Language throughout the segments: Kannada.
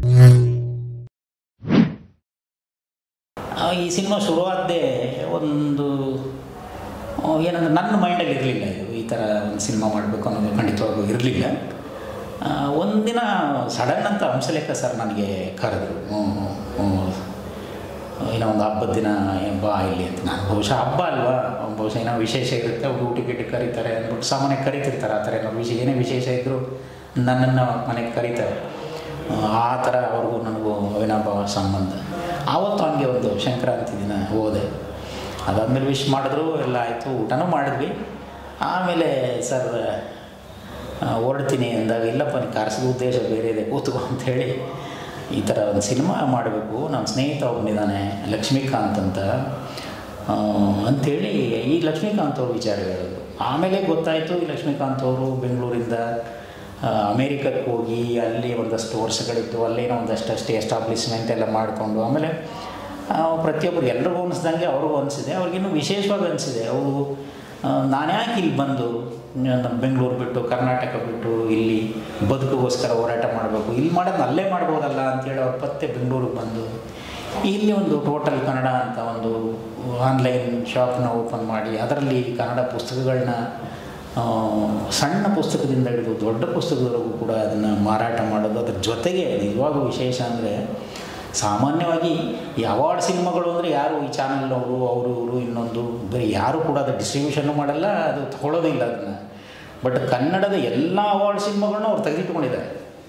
ಆ, ಈ ಸಿನಿಮಾ ಶುರುವಾದ್ದೇ ಒಂದು ಆ, ಏನಂದ್ರೆ ನನ್ನ ಮೈಂಡಲ್ಲಿ ಇರಲಿಲ್ಲ ಇದು ಈ ಥರ ಒಂದು ಸಿನಿಮಾ ಮಾಡಬೇಕು ಅನ್ನೋದು ಖಂಡಿತವಾಗೂ ಇರಲಿಲ್ಲ ಒಂದಿನ ಸಡನ್ ಅಂತ ಹಂಸಲೇಖ ಸರ್ ನನಗೆ ಕರೆದ್ರು ಹ್ಮ್, ಹ್ಮ್, ಏನೋ ಒಂದು ಹಬ್ಬದ ದಿನ ಏ, ಬಾ ಇಲ್ಲಿ ಅಂತ ನಾನು ಬಹುಶಃ ಹಬ್ಬ ಅಲ್ವಾ ಬಹುಶಃ ಏನೋ ವಿಶೇಷ ಇರುತ್ತೆ ಅವ್ರು ಊಟಕ್ಕೆ ಗಿಟ್ಟಕ್ಕೆ ಕರೀತಾರೆ ಅಂದ್ಬಿಟ್ಟು ಸಾಮಾನ್ಯ ಕರೀತಿರ್ತಾರೆ ಆ ಥರ ಏನೋ ವಿಶೇಷ ಏನೇ ವಿಶೇಷ ಇದ್ದರೂ ನನ್ನನ್ನು ಮನೆಗೆ ಕರೀತಾರೆ ಆ ಥರ ಅವ್ರಿಗೂ ನನಗೂ ಅವಿನಾಭಾವ ಸಂಬಂಧ ಆವತ್ತು ಹಂಗೆ ಒಂದು ಸಂಕ್ರಾಂತಿ ದಿನ ಹೋದೆ ಅದಾದಮೇಲೆ ವಿಶ್ ಮಾಡಿದ್ರು ಎಲ್ಲ ಆಯಿತು ಊಟನೂ ಮಾಡಿದ್ವಿ ಆಮೇಲೆ ಸರ್ ಆ, ಹೊರಡ್ತೀನಿ ಅಂದಾಗ ಇಲ್ಲಪ್ಪ ನೀನು ಕರೆಸಿದ ಉದ್ದೇಶ ಬೇರೆ ಇದೆ ಕೂತ್ಕೋ ಅಂಥೇಳಿ ಈ ಥರ ಒಂದು ಸಿನಿಮಾ ಮಾಡಬೇಕು ನಮ್ಮ ಸ್ನೇಹಿತ ಒಬ್ಬನಿದ್ದಾನೆ ಲಕ್ಷ್ಮೀಕಾಂತ್ ಅಂತ ಆ, ಅಂಥೇಳಿ ಈ ಲಕ್ಷ್ಮೀಕಾಂತ್ ಅವ್ರ ವಿಚಾರ ಹೇಳೋದು ಆಮೇಲೆ ಗೊತ್ತಾಯಿತು ಈ ಲಕ್ಷ್ಮೀಕಾಂತ್ ಅವರು ಬೆಂಗಳೂರಿಂದ ಆ, ಅಮೇರಿಕಕ್ಕೆ ಹೋಗಿ ಅಲ್ಲಿ ಒಂದಷ್ಟು ವರ್ಷಗಳಿತ್ತು ಅಲ್ಲೇನೋ ಒಂದಷ್ಟು ಅಷ್ಟೇ ಎಸ್ಟಾಬ್ಲಿಷ್ಮೆಂಟ್ ಎಲ್ಲ ಮಾಡಿಕೊಂಡು ಆಮೇಲೆ ಆ, ಪ್ರತಿಯೊಬ್ಬರು ಎಲ್ರಿಗೂ ಅನಿಸ್ದಂಗೆ ಅವ್ರಿಗೂ ಅನಿಸಿದೆ ಅವ್ರಿಗಿನ್ನೂ ವಿಶೇಷವಾಗಿ ಅನಿಸಿದೆ ಅವರು ನಾನ್ಯಾಕೆ ಇಲ್ಲಿ ಬಂದು ನಮ್ಮ ಬೆಂಗಳೂರು ಬಿಟ್ಟು ಕರ್ನಾಟಕ ಬಿಟ್ಟು ಇಲ್ಲಿ ಬದುಕಿಗೋಸ್ಕರ ಹೋರಾಟ ಮಾಡಬೇಕು ಇಲ್ಲಿ ಮಾಡೋದು ಅಲ್ಲೇ ಮಾಡ್ಬೋದಲ್ಲ ಅಂತೇಳಿ ಅವ್ರ ಪತ್ತೆ ಬೆಂಗಳೂರಿಗೆ ಬಂದು ಇಲ್ಲಿ ಒಂದು ಟೋಟಲ್ ಕನ್ನಡ ಅಂತ ಒಂದು ಆನ್ಲೈನ್ ಶಾಪ್ನ ಓಪನ್ ಮಾಡಿ ಅದರಲ್ಲಿ ಕನ್ನಡ ಪುಸ್ತಕಗಳನ್ನ ಆ, ಸಣ್ಣ ಪುಸ್ತಕದಿಂದ ಹಿಡಿದು ದೊಡ್ಡ ಪುಸ್ತಕದವರೆಗೂ ಕೂಡ ಅದನ್ನು ಮಾರಾಟ ಮಾಡೋದು ಅದ್ರ ಜೊತೆಗೆ ನಿಜವಾಗೂ ವಿಶೇಷ ಅಂದರೆ ಸಾಮಾನ್ಯವಾಗಿ ಈ ಅವಾರ್ಡ್ ಸಿನಿಮಾಗಳು ಅಂದರೆ ಯಾರು ಈ ಚಾನಲ್ನವರು ಅವರು ಇವರು ಇನ್ನೊಂದು ಬೇರೆ ಯಾರು ಕೂಡ ಅದು ಡಿಸ್ಟ್ರಿಬ್ಯೂಷನ್ನು ಮಾಡಲ್ಲ ಅದು ತಗೊಳ್ಳೋದಿಲ್ಲ ಅದನ್ನು ಬಟ್ ಕನ್ನಡದ ಎಲ್ಲ ಅವಾರ್ಡ್ ಸಿನಿಮಾಗಳನ್ನ ಅವ್ರು ತೆಗೆದಿಟ್ಕೊಂಡಿದ್ದಾರೆ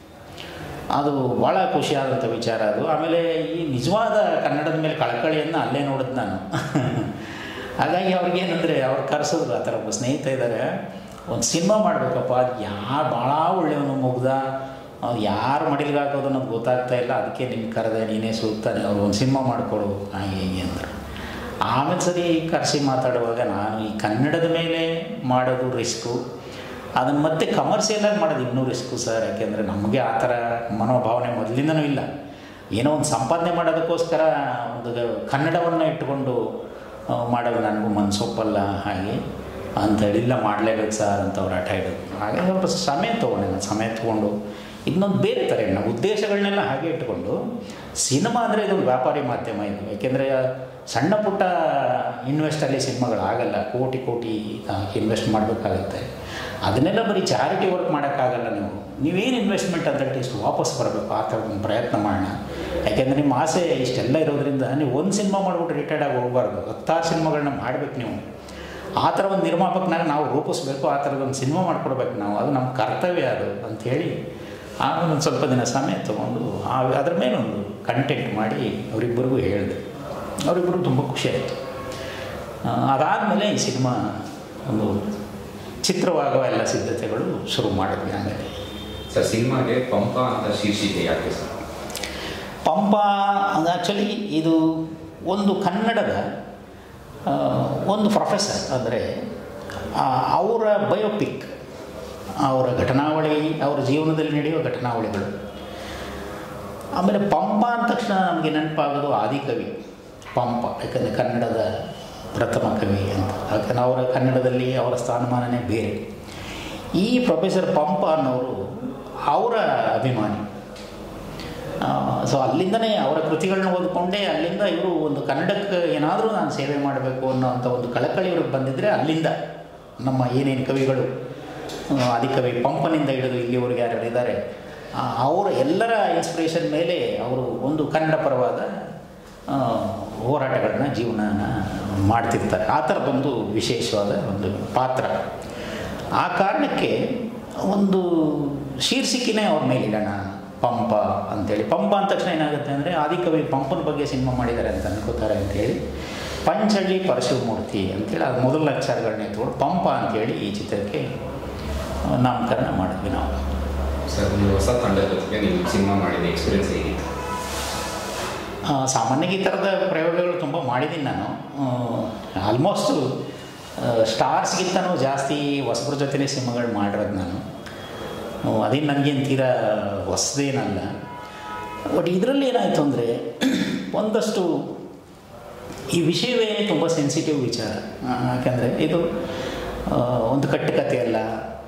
ಅದು ಭಾಳ ಖುಷಿಯಾದಂಥ ವಿಚಾರ ಅದು ಆಮೇಲೆ ಈ ನಿಜವಾದ ಕನ್ನಡದ ಮೇಲೆ ಕಳಕಳಿಯನ್ನು ಅಲ್ಲೇ ನೋಡಿದ್ ನಾನು ಹಾಗಾಗಿ ಅವ್ರಿಗೇನಂದರೆ ಅವ್ರು ಕರೆಸಿದ್ರು ಆ ಥರ ಒಬ್ಬ ಸ್ನೇಹಿತ ಇದ್ದಾರೆ ಒಂದು ಸಿನಿಮಾ ಮಾಡಬೇಕಪ್ಪ ಅದು ಯಾರು ಭಾಳ ಒಳ್ಳೆಯವನು ಮುಗ್ದ ಅವ್ನು ಯಾರು ಮಡಿಲಿಗೆ ಹಾಕೋದು ನನಗೆ ಗೊತ್ತಾಗ್ತಾ ಇಲ್ಲ ಅದಕ್ಕೆ ನಿನ್ನ ಕರೆದೆ ನೀನೇ ಸೂಕ್ತಾನೆ ಅವ್ರು ಒಂದು ಸಿನಿಮಾ ಮಾಡಿಕೊಡು ಹಾಗೆ ಹೀಗೆ ಅಂದರು ಆಮೇಲೆ ಸರಿ ಕರೆಸಿ ಮಾತಾಡುವಾಗ ನಾನು ಈ ಕನ್ನಡದ ಮೇಲೆ ಮಾಡೋದು ರಿಸ್ಕು ಅದನ್ನು ಮತ್ತೆ ಕಮರ್ಷಿಯಲಾಗಿ ಮಾಡೋದು ಇನ್ನೂ ರಿಸ್ಕು ಸರ್ ಯಾಕೆಂದರೆ ನಮಗೆ ಆ ಥರ ಮನೋಭಾವನೆ ಮೊದಲಿಂದನೂ ಇಲ್ಲ ಏನೋ ಒಂದು ಸಂಪಾದನೆ ಮಾಡೋದಕ್ಕೋಸ್ಕರ ಒಂದು ಕನ್ನಡವನ್ನು ಇಟ್ಟುಕೊಂಡು ಆ, ಮಾಡೋದು ನನಗೂ ಮನಸ್ಸೊಪ್ಪಲ್ಲ ಹಾಗೆ ಅಂತೇಳಿ ಇಲ್ಲ ಮಾಡಲೇಬೇಕು ಸರ್ ಅಂತ ಅವ್ರು ಆಟ ಹಿಡಿದ್ರು ಹಾಗಾಗಿ ಅವರು ಸಮಯ ತೊಗೊಂಡೆ ನಾನು ಸಮಯ ತೊಗೊಂಡು ಇನ್ನೊಂದು ಬೇರೆ ಥರ ನಾವು ಉದ್ದೇಶಗಳನ್ನೆಲ್ಲ ಹಾಗೆ ಇಟ್ಕೊಂಡು ಸಿನಿಮಾ ಅಂದರೆ ಇದೊಂದು ವ್ಯಾಪಾರಿ ಮಾಧ್ಯಮ ಇದು ಯಾಕೆಂದರೆ ಸಣ್ಣ ಪುಟ್ಟ ಇನ್ವೆಸ್ಟಲ್ಲಿ ಸಿನಿಮಾಗಳು ಆಗಲ್ಲ ಕೋಟಿ ಕೋಟಿ ಇನ್ವೆಸ್ಟ್ ಮಾಡಬೇಕಾಗುತ್ತೆ ಅದನ್ನೆಲ್ಲ ಬರೀ ಚಾರಿಟಿ ವರ್ಕ್ ಮಾಡೋಕ್ಕಾಗಲ್ಲ ನೀವು ನೀವೇನು ಇನ್ವೆಸ್ಟ್ಮೆಂಟ್ ಅಂತ ಇಷ್ಟು ವಾಪಸ್ ಬರಬೇಕು ಆ ಥರ ಒಂದು ಪ್ರಯತ್ನ ಮಾಡೋಣ ಯಾಕೆಂದರೆ ನಿಮ್ಮ ಆಸೆ ಇಷ್ಟೆಲ್ಲ ಇರೋದ್ರಿಂದ ನೀವು ಒಂದು ಸಿನಿಮಾ ಮಾಡಿಬಿಟ್ಟು ರಿಟೈರ್ಡ್ ಆಗಿ ಹೋಗಬಾರ್ದು ಹತ್ತಾರು ಸಿನಿಮಾಗಳನ್ನ ಮಾಡಬೇಕು ನೀವು ಆ ಥರ ಒಂದು ನಿರ್ಮಾಪಕನಾಗ ನಾವು ರೂಪಿಸ್ಬೇಕು ಆ ಥರದ ಒಂದು ಸಿನಿಮಾ ಮಾಡ್ಕೊಡ್ಬೇಕು ನಾವು ಅದು ನಮ್ಮ ಕರ್ತವ್ಯ ಅದು ಅಂಥೇಳಿ ಆಮೇಲೆ ಒಂದು ಸ್ವಲ್ಪ ದಿನ ಸಮಯ ತೊಗೊಂಡು ಆ ಅದ್ರ ಮೇಲೆ ಒಂದು ಕಂಟೆಂಟ್ ಮಾಡಿ ಅವರಿಬ್ಬರಿಗೂ ಹೇಳಿದೆ ಅವರಿಬ್ಬರು ತುಂಬ ಖುಷಿಯಾಯಿತು ಅದಾದಮೇಲೆ ಈ ಸಿನಿಮಾ ಒಂದು ಚಿತ್ರವಾಗುವ ಎಲ್ಲ ಸಿದ್ಧತೆಗಳು ಶುರು ಮಾಡಿದ್ವಿ ಆಮೇಲೆ ಸರ್ ಸಿನಿಮಾಗೆ ಪಂಪ ಅಂತ ಶೀರ್ಷಿಕೆ ಯಾಕೆ ಸರ್ ಪಂಪ ಆ್ಯಕ್ಚುಲಿ ಇದು ಒಂದು ಕನ್ನಡದ ಆ, ಒಂದು ಪ್ರೊಫೆಸರ್ ಅಂದರೆ ಅವರ ಬಯೋಪಿಕ್ ಅವರ ಘಟನಾವಳಿ ಅವರ ಜೀವನದಲ್ಲಿ ನಡೆಯುವ ಘಟನಾವಳಿಗಳು ಆಮೇಲೆ ಪಂಪ ಅಂದ ತಕ್ಷಣ ನಮಗೆ ನೆನಪಾಗೋದು ಆದಿಕವಿ ಪಂಪ ಯಾಕಂದರೆ ಕನ್ನಡದ ಪ್ರಥಮ ಕವಿ ಅಂತ ಯಾಕಂದರೆ ಅವರ ಕನ್ನಡದಲ್ಲಿ ಅವರ ಸ್ಥಾನಮಾನನೇ ಬೇರೆ ಈ ಪ್ರೊಫೆಸರ್ ಪಂಪ ಅನ್ನೋರು ಅವರ ಅಭಿಮಾನಿ ಸೊ ಅಲ್ಲಿಂದನೇ ಅವರ ಕೃತಿಗಳನ್ನ ಓದ್ಕೊಂಡೇ ಅಲ್ಲಿಂದ ಇವರು ಒಂದು ಕನ್ನಡಕ್ಕೆ ಏನಾದರೂ ನಾನು ಸೇವೆ ಮಾಡಬೇಕು ಅನ್ನೋಂಥ ಒಂದು ಕಳಕಳಿ ಇವ್ರಿಗೆ ಬಂದಿದ್ದರೆ ಅಲ್ಲಿಂದ ನಮ್ಮ ಏನೇನು ಕವಿಗಳು ಆ, ಆದಿಕವಿ ಪಂಪನಿಂದ ಹಿಡಿದು ಇಲ್ಲಿವರೆಗೆ ಯಾರು ಇದ್ದಾರೆ ಆ, ಅವರ ಎಲ್ಲರ ಇನ್ಸ್ಪಿರೇಷನ್ ಮೇಲೆ ಅವರು ಒಂದು ಕನ್ನಡ ಪರವಾದ ಆ, ಹೋರಾಟಗಳನ್ನ ಜೀವನನ ಮಾಡ್ತಿರ್ತಾರೆ ಆ ಥರದೊಂದು ವಿಶೇಷವಾದ ಒಂದು ಪಾತ್ರ ಆ ಕಾರಣಕ್ಕೆ ಒಂದು ಶೀರ್ಷಿಕೆನೇ ಅವ್ರ ಮೇಲೆ ಇಡೋಣ ಪಂಪ ಅಂತೇಳಿ ಪಂಪ ಅಂದ ತಕ್ಷಣ ಏನಾಗುತ್ತೆ ಅಂದರೆ ಆದಿಕವಿ ಪಂಪನ ಬಗ್ಗೆ ಸಿನಿಮಾ ಮಾಡಿದ್ದಾರೆ ಅಂತ ಅನ್ಕೋತಾರೆ ಅಂತೇಳಿ ಪಂಚಳ್ಳಿ ಪರಶುಮೂರ್ತಿ ಅಂತೇಳಿ ಅದು ಮೊದಲ ಅಕ್ಷರಗಳನ್ನ ಎತ್ಕೊಂಡು ಪಂಪ ಅಂತೇಳಿ ಈ ಚಿತ್ರಕ್ಕೆ ಆ, ನಾಮಕರಣ ಮಾಡಿದ್ವಿ ನಾವು ಸರ್ ನೀವು ಹೊಸ ತಂಡದ ಜೊತೆಗೆ ನೀವು ಸಿನಿಮಾ ಮಾಡಿದ ಎಕ್ಸ್ಪೀರಿಯನ್ಸ್ ಹೇಗಿತ್ತು ಆ, ಸಾಮಾನ್ಯವಾಗಿ ಈ ಥರದ ಪ್ರಯೋಗಗಳು ತುಂಬ ಮಾಡಿದ್ದೀನಿ ನಾನು ಆಲ್ಮೋಸ್ಟು ಸ್ಟಾರ್ಸ್ಗಿಂತನೂ ಜಾಸ್ತಿ ಹೊಸಬ್ರ ಜೊತೆನೇ ಸಿನಿಮಾಗಳು ಮಾಡಿರೋದು ನಾನು ಆ, ಅದೇನು ನನಗೇನು ತೀರಾ ಹೊಸದೇನಲ್ಲ ಬಟ್ ಇದರಲ್ಲಿ ಏನಾಯಿತು ಅಂದರೆ ಒಂದಷ್ಟು ಈ ವಿಷಯವೇ ತುಂಬ ಸೆನ್ಸಿಟಿವ್ ವಿಚಾರ ಆ, ಯಾಕಂದರೆ ಇದು ಆ, ಒಂದು ಕಟ್ಟುಕತೆ ಅಲ್ಲ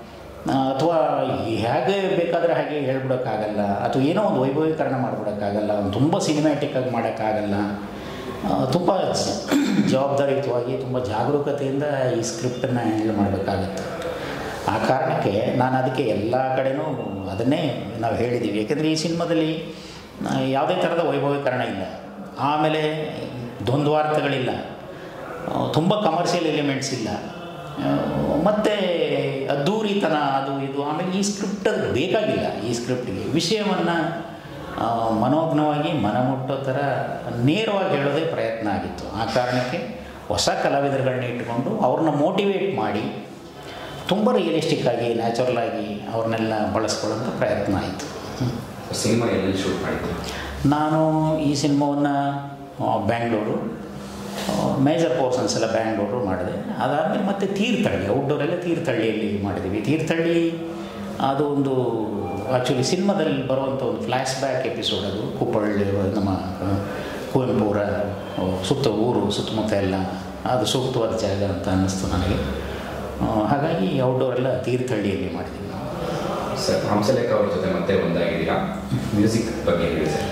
ಅಥವಾ ಹೇಗೆ ಬೇಕಾದರೆ ಹಾಗೆ ಹೇಳ್ಬಿಡೋಕ್ಕಾಗಲ್ಲ ಅಥವಾ ಏನೋ ಒಂದು ವೈಭವೀಕರಣ ಮಾಡಿಬಿಡೋಕ್ಕಾಗಲ್ಲ ಒಂದು ತುಂಬ ಸಿನಿಮ್ಯಾಟಿಕ್ಕಾಗಿ ಮಾಡೋಕ್ಕಾಗಲ್ಲ ತುಂಬ ಜವಾಬ್ದಾರಿಯುತವಾಗಿ ತುಂಬ ಜಾಗರೂಕತೆಯಿಂದ ಈ ಸ್ಕ್ರಿಪ್ಟನ್ನು ಹ್ಯಾಂಡಲ್ ಮಾಡಬೇಕಾಗತ್ತೆ ಆ ಕಾರಣಕ್ಕೆ ನಾನು ಅದಕ್ಕೆ ಎಲ್ಲ ಕಡೆನೂ ಅದನ್ನೇ ನಾವು ಹೇಳಿದ್ದೀವಿ ಯಾಕೆಂದರೆ ಈ ಸಿನಿಮಾದಲ್ಲಿ ಆ, ಯಾವುದೇ ಥರದ ವೈಭವೀಕರಣ ಇಲ್ಲ ಆಮೇಲೆ ದ್ವಂದ್ವಾರ್ಥಗಳಿಲ್ಲ ತುಂಬ ಕಮರ್ಷಿಯಲ್ ಎಲಿಮೆಂಟ್ಸ್ ಇಲ್ಲ ಮತ್ತು ಅದ್ದೂರಿತನ ಅದು ಇದು ಆಮೇಲೆ ಈ ಸ್ಕ್ರಿಪ್ಟ್ ಅದು ಬೇಕಾಗಿಲ್ಲ ಈ ಸ್ಕ್ರಿಪ್ಟಿಗೆ ವಿಷಯವನ್ನು ಮನೋಜ್ಞವಾಗಿ ಮನಮುಟ್ಟೋ ಥರ ನೇರವಾಗಿ ಹೇಳೋದೇ ಪ್ರಯತ್ನ ಆಗಿತ್ತು ಆ ಕಾರಣಕ್ಕೆ ಹೊಸ ಕಲಾವಿದರುಗಳನ್ನ ಇಟ್ಕೊಂಡು ಅವ್ರನ್ನ ಮೋಟಿವೇಟ್ ಮಾಡಿ ತುಂಬ ರಿಯಲಿಸ್ಟಿಕ್ ಆಗಿ ನ್ಯಾಚುರಲ್ ಆಗಿ ಅವ್ರನ್ನೆಲ್ಲ ಬಳಸ್ಕೊಳ್ಳೋಂಥ ಪ್ರಯತ್ನ ಆಯಿತು ಸಿನಿಮಾ ಎಲ್ಲಿ ಶೂಟ್ ಮಾಡಿದ್ರಿ ನಾನು ಈ ಸಿನಿಮಾವನ್ನು ಬ್ಯಾಂಗ್ಳೂರು ಮೇಜರ್ ಪೋರ್ಷನ್ಸ್ ಎಲ್ಲ ಬ್ಯಾಂಗ್ಳೂರು ಮಾಡಿದೆ ಅದಾದಮೇಲೆ ಮತ್ತೆ ತೀರ್ಥಹಳ್ಳಿ ಔಟ್ಡೋರೆಲ್ಲ ತೀರ್ಥಹಳ್ಳಿಯಲ್ಲಿ ಮಾಡಿದ್ದೀವಿ ತೀರ್ಥಹಳ್ಳಿ ಅದು ಒಂದು ಆ್ಯಕ್ಚುಲಿ ಸಿನಿಮಾದಲ್ಲಿ ಬರುವಂಥ ಒಂದು ಫ್ಲ್ಯಾಶ್ ಬ್ಯಾಕ್ ಎಪಿಸೋಡ್ ಅದು ಕುಪ್ಪಳ್ಳಿ ನಮ್ಮ ಆ, ಕುವೆಂಪುರ ಆ, ಸುತ್ತ ಊರು ಸುತ್ತಮುತ್ತ ಎಲ್ಲ ಅದು ಸೂಕ್ತವಾದ ಜಾಗ ಅಂತ ಅನ್ನಿಸ್ತು ನನಗೆ ಆ, ಹಾಗಾಗಿ ಔಟ್ಡೋರೆಲ್ಲ ತೀರ್ಥಹಳ್ಳಿಯಲ್ಲಿ ಮಾಡಿದ್ದೀವಿ ಸರ್ ಹಂಸಲೇಖ ಅವ್ರ ಜೊತೆ ಮತ್ತೆ ಒಂದಾಗಿದ್ದೀರಾ ಮ್ಯೂಸಿಕ್ ಬಗ್ಗೆ ಹೇಳಿ ಸರ್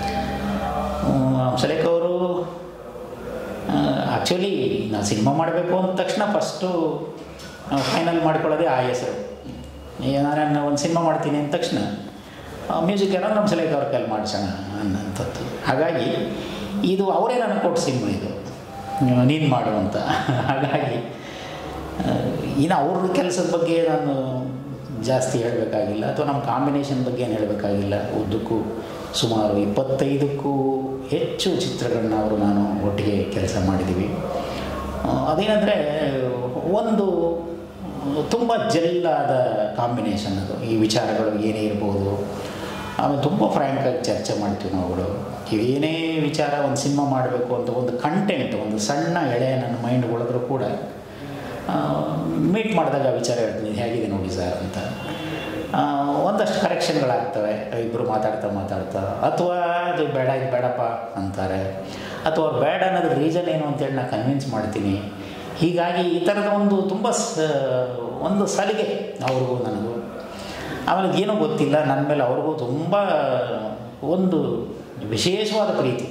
ಹಂಸಲೇಖ ಅವರು ಆ್ಯಕ್ಚುಲಿ ನಾನು ಸಿನಿಮಾ ಮಾಡಬೇಕು ಅಂದ ತಕ್ಷಣ ಫಸ್ಟು ಫೈನಲ್ ಮಾಡ್ಕೊಳ್ಳೋದೇ ಆ ಹೆಸರು ಈಗ ನಾನು ಒಂದು ಸಿನಿಮಾ ಮಾಡ್ತೀನಿ ಅಂದ ತಕ್ಷಣ ಮ್ಯೂಸಿಕ್ ಏನೋ ಹಂಸಲೇಖ ಅವ್ರ ಕೈಲಿ ಮಾಡಿಸೋಣ ಅನ್ನೋಂಥದ್ದು ಹಾಗಾಗಿ ಇದು ಅವರೇ ನನಗೆ ಕೊಟ್ಟ ಸಿನಿಮಾ ಇದು ನೀನು ಮಾಡು ಅಂತ ಹಾಗಾಗಿ ಆ, ಇನ್ನು ಅವ್ರ ಕೆಲಸದ ಬಗ್ಗೆ ನಾನು ಜಾಸ್ತಿ ಹೇಳಬೇಕಾಗಿಲ್ಲ ಅಥವಾ ನಮ್ಮ ಕಾಂಬಿನೇಷನ್ ಬಗ್ಗೆ ಏನು ಹೇಳಬೇಕಾಗಿಲ್ಲ ಉದ್ದಕ್ಕೂ ಸುಮಾರು ಇಪ್ಪತ್ತೈದಕ್ಕೂ ಹೆಚ್ಚು ಚಿತ್ರಗಳನ್ನ ಅವರು ನಾನು ಒಟ್ಟಿಗೆ ಕೆಲಸ ಮಾಡಿದ್ದೀವಿ ಆ, ಅದೇನೆಂದರೆ ಒಂದು ತುಂಬ ಜೆಲ್ಲಾದ ಕಾಂಬಿನೇಷನ್ ಅದು ಈ ವಿಚಾರಗಳು ಏನೇ ಇರ್ಬೋದು ಆಮೇಲೆ ತುಂಬ ಫ್ರ್ಯಾಂಕಾಗಿ ಚರ್ಚೆ ಮಾಡ್ತೀವಿ ನಾವುಗಳು ಏನೇ ವಿಚಾರ ಒಂದು ಸಿನಿಮಾ ಮಾಡಬೇಕು ಅಂತ ಒಂದು ಕಂಟೆಂಟ್ ಒಂದು ಸಣ್ಣ ಎಳೆ ನನ್ನ ಮೈಂಡ್ ಒಳದ್ರು ಕೂಡ ಮೀಟ್ ಮಾಡಿದಾಗ ವಿಚಾರ ಹೇಳ್ತೀನಿ ಇದು ಹೇಗಿದೆ ನೋಡಿ ಸರ್ ಅಂತ ಆ, ಒಂದಷ್ಟು ಕರೆಕ್ಷನ್ಗಳಾಗ್ತವೆ ಇಬ್ಬರು ಮಾತಾಡ್ತಾ ಮಾತಾಡ್ತಾ ಅಥವಾ ಅದು ಬೇಡ ಇದು ಬೇಡಪ್ಪ ಅಂತಾರೆ ಅಥವಾ ಅವ್ರು ಬೇಡ ಅನ್ನೋದು ರೀಸನ್ ಏನು ಅಂತೇಳಿ ನಾನು ಕನ್ವಿನ್ಸ್ ಮಾಡ್ತೀನಿ ಹೀಗಾಗಿ ಈ ಥರದ ಒಂದು ತುಂಬ ಸ ಒಂದು ಸಲಿಗೆ ಅವ್ರಿಗೂ ನನಗೂ ಆಮೇಲೆ ಏನೂ ಗೊತ್ತಿಲ್ಲ ನನ್ನ ಮೇಲೆ ಅವ್ರಿಗೂ ತುಂಬ ಒಂದು ವಿಶೇಷವಾದ ಪ್ರೀತಿ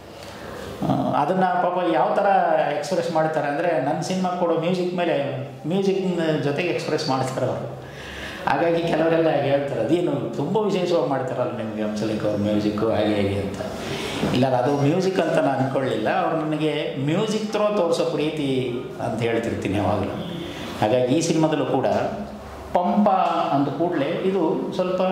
ಅದನ್ನು ಪಾಪ ಯಾವ ಥರ ಎಕ್ಸ್ಪ್ರೆಸ್ ಮಾಡ್ತಾರೆ ಅಂದರೆ ನನ್ನ ಸಿನಿಮಾ ಕೊಡೋ ಮ್ಯೂಸಿಕ್ ಮೇಲೆ ಮ್ಯೂಸಿಕ್ ಜೊತೆಗೆ ಎಕ್ಸ್ಪ್ರೆಸ್ ಮಾಡ್ತಾರೆ ಅವರು ಹಾಗಾಗಿ ಕೆಲವರೆಲ್ಲ ಹೇಳ್ತಾರೆ ಅದೇನು ತುಂಬ ವಿಶೇಷವಾಗಿ ಮಾಡ್ತಾರಲ್ಲ ನಿಮಗೆ ಹಂಸಲೇಖ ಅವ್ರ ಮ್ಯೂಸಿಕ್ಕು ಹಾಗೆ ಹೇಗೆ ಅಂತ ಇಲ್ಲ ಅದು ಮ್ಯೂಸಿಕ್ ಅಂತ ನಾನು ಅಂದ್ಕೊಳ್ಳಿಲ್ಲ ಅವ್ರು ನನಗೆ ಮ್ಯೂಸಿಕ್ ತ್ರೋ ತೋರಿಸೋ ಪ್ರೀತಿ ಅಂತ ಹೇಳ್ತಿರ್ತೀನಿ ಯಾವಾಗಲೂ ಹಾಗಾಗಿ ಈ ಸಿನಿಮಾದಲ್ಲೂ ಕೂಡ ಪಂಪ ಅಂದ ಕೂಡಲೇ ಇದು ಸ್ವಲ್ಪ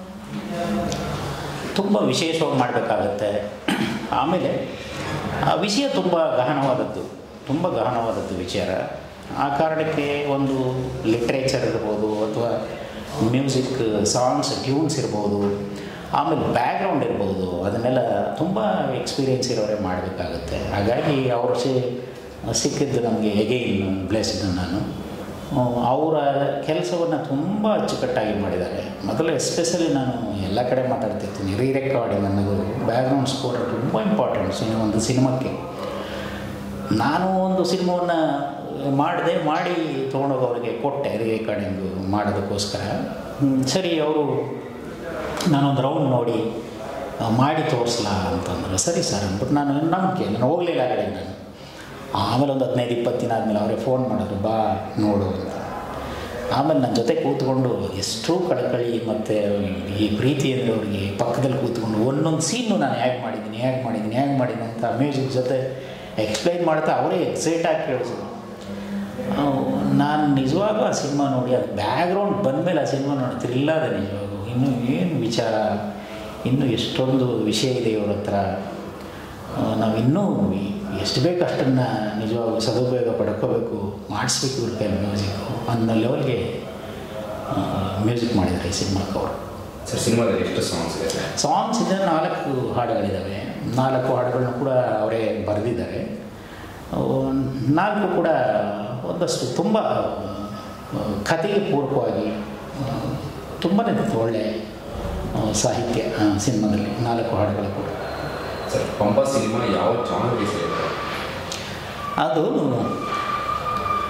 ತುಂಬ ವಿಶೇಷವಾಗಿ ಮಾಡಬೇಕಾಗತ್ತೆ ಆಮೇಲೆ ಆ ವಿಷಯ ತುಂಬ ಗಹನವಾದದ್ದು ತುಂಬ ಗಹನವಾದದ್ದು ವಿಚಾರ ಆ ಕಾರಣಕ್ಕೆ ಒಂದು ಲಿಟ್ರೇಚರ್ ಇರ್ಬೋದು ಅಥವಾ ಮ್ಯೂಸಿಕ್ ಸಾಂಗ್ಸ್ ಟ್ಯೂನ್ಸ್ ಇರ್ಬೋದು ಆಮೇಲೆ ಬ್ಯಾಕ್ಗ್ರೌಂಡ್ ಇರ್ಬೋದು ಅದನ್ನೆಲ್ಲ ತುಂಬ ಎಕ್ಸ್ಪೀರಿಯೆನ್ಸ್ ಇರೋರೇ ಮಾಡಬೇಕಾಗುತ್ತೆ ಹಾಗಾಗಿ ಅವ್ರ ಸಿ ಸಿಕ್ಕಿದ್ದು ನಮಗೆ ಎಗೈನ್ ಬ್ಲೆಸ್ಡ್ ನಾನು ಅವರ ಕೆಲಸವನ್ನು ತುಂಬ ಅಚ್ಚುಕಟ್ಟಾಗಿ ಮಾಡಿದ್ದಾರೆ ಮೊದಲು ಎಸ್ಪೆಷಲಿ ನಾನು ಎಲ್ಲ ಕಡೆ ಮಾತಾಡ್ತಿರ್ತೀನಿ ರೀ ರೆಕಾರ್ಡಿಂಗ್ ಅನ್ನೋದು ಬ್ಯಾಕ್ಗ್ರೌಂಡ್ ಸ್ಕೋರ್ ತುಂಬ ಇಂಪಾರ್ಟೆಂಟ್ ಸಿನಿಮಾ ಒಂದು ಸಿನಿಮಾಕ್ಕೆ ನಾನು ಒಂದು ಸಿನಿಮಾವನ್ನು ಮಾಡಿದೆ ಮಾಡಿ ತೊಗೊಂಡೋಗಿ ಅವರಿಗೆ ಕೊಟ್ಟೆ ರೀ ರೆಕಾರ್ಡಿಂಗು ಮಾಡೋದಕ್ಕೋಸ್ಕರ ಹ್ಮ್, ಸರಿ ಅವರು ನಾನೊಂದು ರೌಂಡ್ ನೋಡಿ ಆ, ಮಾಡಿ ತೋರಿಸ್ಲಾ ಅಂತಂದರು ಸರಿ ಸರ್ ಅಂದ್ಬಿಟ್ಟು ನಾನು ನಂಬಿಕೆ ನಾನು ಹೋಗಲಿಲ್ಲ ಆ ಕಡೆ ನಾನು ಆಮೇಲೆ ಒಂದು ಹದಿನೈದು ಇಪ್ಪತ್ತು ದಿನ ಆದಮೇಲೆ ಅವರೇ ಫೋನ್ ಮಾಡಿದ್ರು ಬಾ ನೋಡು ಅಂತ ಆಮೇಲೆ ನನ್ನ ಜೊತೆ ಕೂತ್ಕೊಂಡು ಎಷ್ಟು ಕಳಕಳಿ ಮತ್ತು ಈ ಪ್ರೀತಿ ಅಂದರೆ ಅವ್ರಿಗೆ ಪಕ್ಕದಲ್ಲಿ ಕೂತ್ಕೊಂಡು ಒಂದೊಂದು ಸೀನು ನಾನು ಹೇಗೆ ಮಾಡಿದ್ದೀನಿ ಹೇಗೆ ಮಾಡಿದ್ದೀನಿ ಹೇಗೆ ಮಾಡಿದ್ದೀನಿ ಅಂತ ಮ್ಯೂಸಿಕ್ ಜೊತೆ ಎಕ್ಸ್ಪ್ಲೈನ್ ಮಾಡ್ತಾ ಅವರೇ ಎಕ್ಸೈಟ್ ಆಗಿ ಕೇಳಿಸಿದ್ರು ನಾನು ನಿಜವಾಗೂ ಆ ಸಿನಿಮಾ ನೋಡಿ ಅದು ಬ್ಯಾಕ್ಗ್ರೌಂಡ್ ಬಂದಮೇಲೆ ಆ ಸಿನಿಮಾ ನೋಡಿ ಥ್ರಿಲ್ಲಾದ ನಿಜವಾಗೂ ಇನ್ನೂ ಏನು ವಿಚಾರ ಇನ್ನೂ ಎಷ್ಟೊಂದು ವಿಷಯ ಇದೆ ಇವ್ರ ಹತ್ರ ಆ, ನಾವು ಇನ್ನೂ ಎಷ್ಟು ಬೇಕು ಅಷ್ಟನ್ನು ನಿಜವಾಗೂ ಸದುಪಯೋಗ ಪಡ್ಕೋಬೇಕು ಮಾಡಿಸ್ಬೇಕು ಇವ್ರ ಕೈಲಿ ಮ್ಯೂಸಿಕ್ಕು ಅನ್ನೋ ಲೆವೆಲ್ಗೆ ಮ್ಯೂಸಿಕ್ ಮಾಡಿದ್ದಾರೆ ಈ ಸಿನಿಮಾಕ್ಕೆ ಅವರು ಸರ್ ಸಿನಿಮಾದಲ್ಲಿ ಎಷ್ಟು ಸಾಂಗ್ಸ್ ಇದೆ ಸರ್ ಸಾಂಗ್ಸ್ ಇದೆ ನಾಲ್ಕು ಹಾಡುಗಳಿದ್ದಾವೆ ನಾಲ್ಕು ಹಾಡುಗಳನ್ನ ಕೂಡ ಅವರೇ ಬರೆದಿದ್ದಾರೆ ಅವು ನಾಲ್ಕು ಕೂಡ ಒಂದಷ್ಟು ತುಂಬ ಆ, ಕಥೆಗೆ ಪೂರಕವಾಗಿ ತುಂಬಾ ಒಳ್ಳೆ ಆ, ಸಾಹಿತ್ಯ ಆ, ಸಿನಿಮಾದಲ್ಲಿ ನಾಲ್ಕು ಹಾಡುಗಳು ಕೂಡ ಸರ್ ಪಂಪ ಸಿನಿಮಾ ಯಾವ ಜಾನರ್ಗೆ ಸೇರುತ್ತೆ ಅದು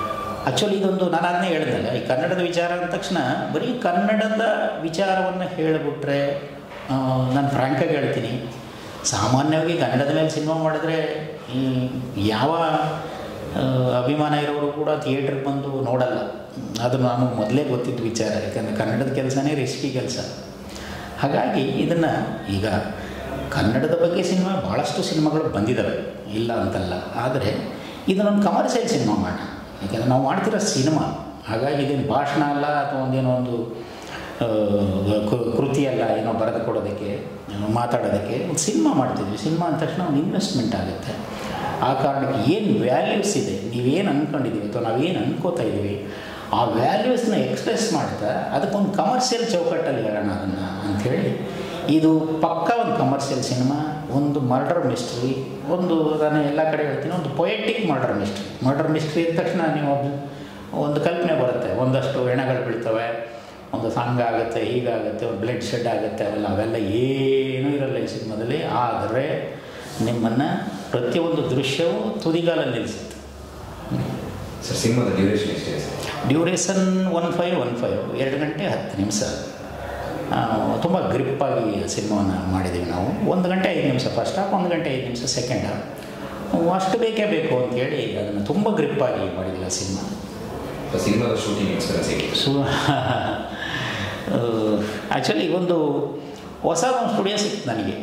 ಆ್ಯಕ್ಚುಲಿ ಇದೊಂದು ನಾನು ಅದನ್ನೇ ಹೇಳಿದ್ನಲ್ಲ ಈ ಕನ್ನಡದ ವಿಚಾರ ಅಂದ ತಕ್ಷಣ ಬರೀ ಕನ್ನಡದ ವಿಚಾರವನ್ನು ಹೇಳಿಬಿಟ್ರೆ ನಾನು ಫ್ರ್ಯಾಂಕಾಗಿ ಹೇಳ್ತೀನಿ ಸಾಮಾನ್ಯವಾಗಿ ಕನ್ನಡದ ಮೇಲೆ ಸಿನಿಮಾ ಮಾಡಿದ್ರೆ ಈ ಯಾವ ಆ, ಅಭಿಮಾನ ಇರೋರು ಕೂಡ ಥಿಯೇಟ್ರಿಗೆ ಬಂದು ನೋಡಲ್ಲ ಅದು ನಾನು ಮೊದಲೇ ಗೊತ್ತಿದ್ದ ವಿಚಾರ ಯಾಕಂದರೆ ಕನ್ನಡದ ಕೆಲಸನೇ ರಿಸ್ಕಿ ಕೆಲಸ ಹಾಗಾಗಿ ಇದನ್ನು ಈಗ ಕನ್ನಡದ ಬಗ್ಗೆ ಸಿನಿಮಾ ಭಾಳಷ್ಟು ಸಿನಿಮಾಗಳು ಬಂದಿದ್ದಾವೆ ಇಲ್ಲ ಅಂತಲ್ಲ ಆದರೆ ಇದನ್ನೊಂದು ಕಮರ್ಷಿಯಲ್ ಸಿನಿಮಾ ಮಾಡೋಣ ಯಾಕೆಂದರೆ ನಾವು ಮಾಡ್ತಿರೋ ಸಿನಿಮಾ ಹಾಗಾಗಿ ಇದೇನು ಭಾಷಣ ಅಲ್ಲ ಅಥವಾ ಒಂದೇನೋ ಒಂದು ಆ, ಕೃ- ಕೃತಿ ಅಲ್ಲ ಏನೋ ಬರೆದು ಕೊಡೋದಕ್ಕೆ ಏನೋ ಮಾತಾಡೋದಕ್ಕೆ ಒಂದು ಸಿನಿಮಾ ಮಾಡ್ತಿದ್ವಿ ಸಿನಿಮಾ ಅಂದ ತಕ್ಷಣ ಒಂದು ಇನ್ವೆಸ್ಟ್ಮೆಂಟ್ ಆಗುತ್ತೆ ಆ ಕಾರಣಕ್ಕೆ ಏನು ವ್ಯಾಲ್ಯೂಸ್ ಇದೆ ನೀವೇನು ಅಂದ್ಕೊಂಡಿದ್ದೀವಿ ಅಥವಾ ನಾವೇನು ಅನ್ಕೋತಾ ಇದ್ದೀವಿ ಆ ವ್ಯಾಲ್ಯೂಸ್ನ ಎಕ್ಸ್ಪ್ರೆಸ್ ಮಾಡ್ತಾ ಅದಕ್ಕೊಂದು ಕಮರ್ಷಿಯಲ್ ಚೌಕಟ್ಟಲ್ಲಿ ಹೇಳೋಣ ಅದನ್ನು ಅಂಥೇಳಿ ಇದು ಪಕ್ಕ ಒಂದು ಕಮರ್ಷಿಯಲ್ ಸಿನಿಮಾ ಒಂದು ಮರ್ಡರ್ ಮಿಸ್ಟ್ರಿ ಒಂದು ನಾನು ಎಲ್ಲ ಕಡೆ ಹೇಳ್ತೀನಿ ಒಂದು poetic murder mystery murder mystery ಅಂದ ತಕ್ಷಣ ನೀವು ಒಂದು- ಒಂದು ಕಲ್ಪನೆ ಬರುತ್ತೆ ಒಂದಷ್ಟು ಹೆಣಗಳು ಬೀಳ್ತವೆ ಒಂದು ಸಂಘ ಆಗುತ್ತೆ ಹೀಗಾಗುತ್ತೆ ಒಂದು ಬ್ಲಡ್ ಶೆಡ್ ಆಗುತ್ತೆ ಅವೆಲ್ಲ ಅವೆಲ್ಲ ಏನೂ ಇರಲ್ಲ ಈ ಸಿನಿಮಾದಲ್ಲಿ ಆದರೆ ನಿಮ್ಮನ್ನು ಪ್ರತಿಯೊಂದು ದೃಶ್ಯವು ತುದಿಗಾಲಲ್ಲಿ ನಿಲ್ಲಿಸುತ್ತೆ ಸರ್ ಸಿನಿಮಾದ ಡ್ಯೂರೇಷನ್ ಎಷ್ಟಿದೆ sir duration one five one five ಎರಡು ಗಂಟೆ ಹತ್ತು ನಿಮಿಷ ತುಂಬ ಗ್ರಿಪ್ಪಾಗಿ ಸಿನಿಮಾವನ್ನು ಮಾಡಿದ್ದೀವಿ ನಾವು ಒಂದು ಗಂಟೆ ಐದು ನಿಮಿಷ ಫಸ್ಟ್ ಹಾಫ್ ಒಂದು ಗಂಟೆ ಐದು ನಿಮಿಷ ಸೆಕೆಂಡ್ ಹಾಫ್ ಅಷ್ಟು ಬೇಕೇ ಬೇಕು ಅಂತೇಳಿ ಅದನ್ನು ತುಂಬ ಗ್ರಿಪ್ಪಾಗಿ ಮಾಡಿದ್ದೀವಿ ಆ ಸಿನಿಮಾ ಸೊ ಸಿನಿಮಾದ ಶೂಟಿಂಗ್ ಎಕ್ಸ್ಪೀರಿಯನ್ಸ್ ಹೇಗಿತ್ತು ಸೊ ಆ್ಯಕ್ಚುಲಿ ಒಂದು ಹೊಸ ಒಂದು ಸ್ಟುಡಿಯೋ ಸಿಕ್ತು ನನಗೆ